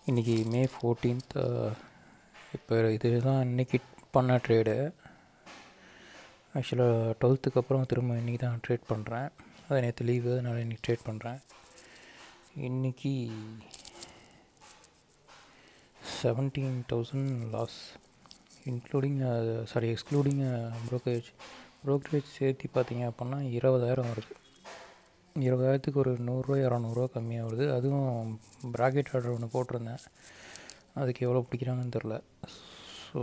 இன்றைக்கி மே ஃபோர்டீன்த் இப்போ இதுதான் இன்றைக்கி பண்ண ட்ரேடு ஆக்சுவலாக டுவெல்த்துக்கு அப்புறம் திரும்ப இன்றைக்கி தான் ட்ரேட் பண்ணுறேன் அது நேற்று லீவு அதனால் இன்றைக்கி ட்ரேட் பண்ணுறேன் இன்றைக்கி seventeen thousand loss including sorry excluding brokerage brokerage சேர்த்து பார்த்தீங்க அப்படின்னா இருபதாயிரம் வருது இருபதாயிரத்துக்கு ஒரு நூறுரூவா இரநூறுவா கம்மியாக வருது அதுவும் ப்ராக்கெட் ஆர்டர் ஒன்று போட்டிருந்தேன் அதுக்கு எவ்வளோ பிடிக்கிறாங்கன்னு தெரில ஸோ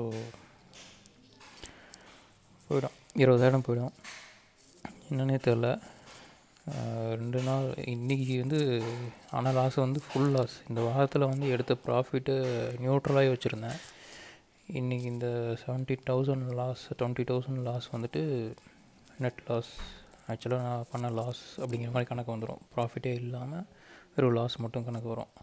போயிடும் இருபதாயிரம் போயிடும் என்னன்னே தெரில ரெண்டு நாள் இன்றைக்கி வந்து ஆனால் லாஸ் வந்து ஃபுல் லாஸ் இந்த வாரத்தில் வந்து எடுத்த ப்ராஃபிட்டு நியூட்ரலாகி வச்சுருந்தேன் இன்றைக்கி இந்த seventy thousand loss twenty thousand loss வந்துட்டு நெட் லாஸ் ஆக்சுவலாக நான் பண்ண லாஸ் அப்படிங்கிற மாதிரி கணக்கு வந்துடும் ப்ராஃபிட்டே இல்லாமல் வெறும் லாஸ் மட்டும் கணக்கு வரும்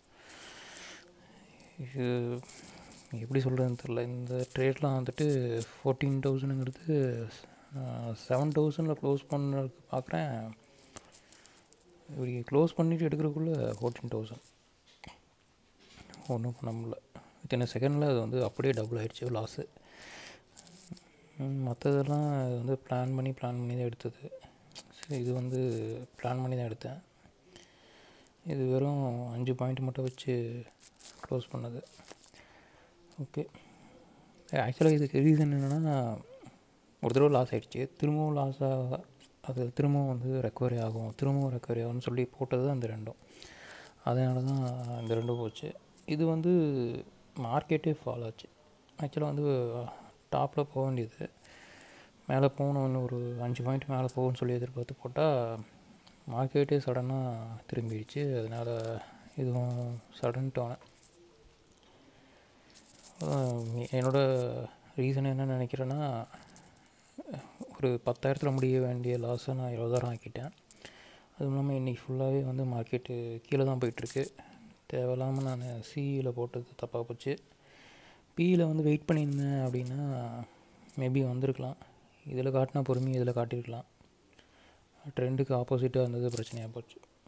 இது எப்படி சொல்கிறதுன்னு தெரில இந்த ட்ரேட்லாம் வந்துட்டு ஃபோர்டீன் தௌசண்ட்ங்கிறது செவன் தௌசண்டில் க்ளோஸ் பண்ணுறதுக்கு பார்க்குறேன் இப்படி க்ளோஸ் பண்ணிவிட்டு எடுக்கிறதுக்குள்ளே ஃபோர்டீன் தௌசண்ட் ஒன்றும் பண்ண முடியல இத்தனை செகண்டில் அது வந்து அப்படியே டபுள் ஆகிடுச்சு லாஸு மற்றதெல்லாம் வந்து பிளான் பண்ணி பிளான் பண்ணி தான் எடுத்தது சரி இது வந்து பிளான் பண்ணி தான் எடுத்தேன் இது வெறும் அஞ்சு பாயிண்ட் மட்டும் வச்சு க்ளோஸ் பண்ணது ஓகே ஆக்சுவலாக இதுக்கு ரீசன் என்னென்னா ஒரு தடவை லாஸ் ஆகிடுச்சு திரும்பவும் லாஸாக அது திரும்பவும் வந்து ரெக்கவரி ஆகும் திரும்பவும் ரெக்கவரி ஆகும்னு சொல்லி போட்டது அந்த ரெண்டும் அதனால தான் இந்த ரெண்டும் போச்சு இது வந்து மார்க்கெட்டே ஃபால் ஆச்சு ஆக்சுவலாக வந்து டாப்பில் போக வேண்டியது மேலே போகணும்னு ஒரு அஞ்சு பாயிண்ட் மேலே போகும்னு சொல்லி எதிர்பார்த்து போட்டால் மார்க்கெட்டே சடனாக திரும்பிடுச்சு அதனால் இதுவும் சடன் டோனு என்னோடய ரீசன் என்ன நினைக்கிறேன்னா ஒரு பத்தாயிரத்தில் முடிய வேண்டிய லாஸை நான் இருபதாயிரம் ஆக்கிட்டேன் அதுவும் இல்லாமல் இன்றைக்கி ஃபுல்லாகவே வந்து மார்க்கெட்டு கீழே தான் போயிட்டுருக்கு தேவையில்லாமல் நான் சிஇயில் போட்டது தப்பாக போச்சு பியில் வந்து வெயிட் பண்ணியிருந்தேன் அப்படின்னா மேபி வந்திருக்கலாம் இதில் காட்டினா பொறுமையாக இதில் காட்டியிருக்கலாம் ட்ரெண்டுக்கு ஆப்போசிட்டாக இருந்தது பிரச்சனையாக போச்சு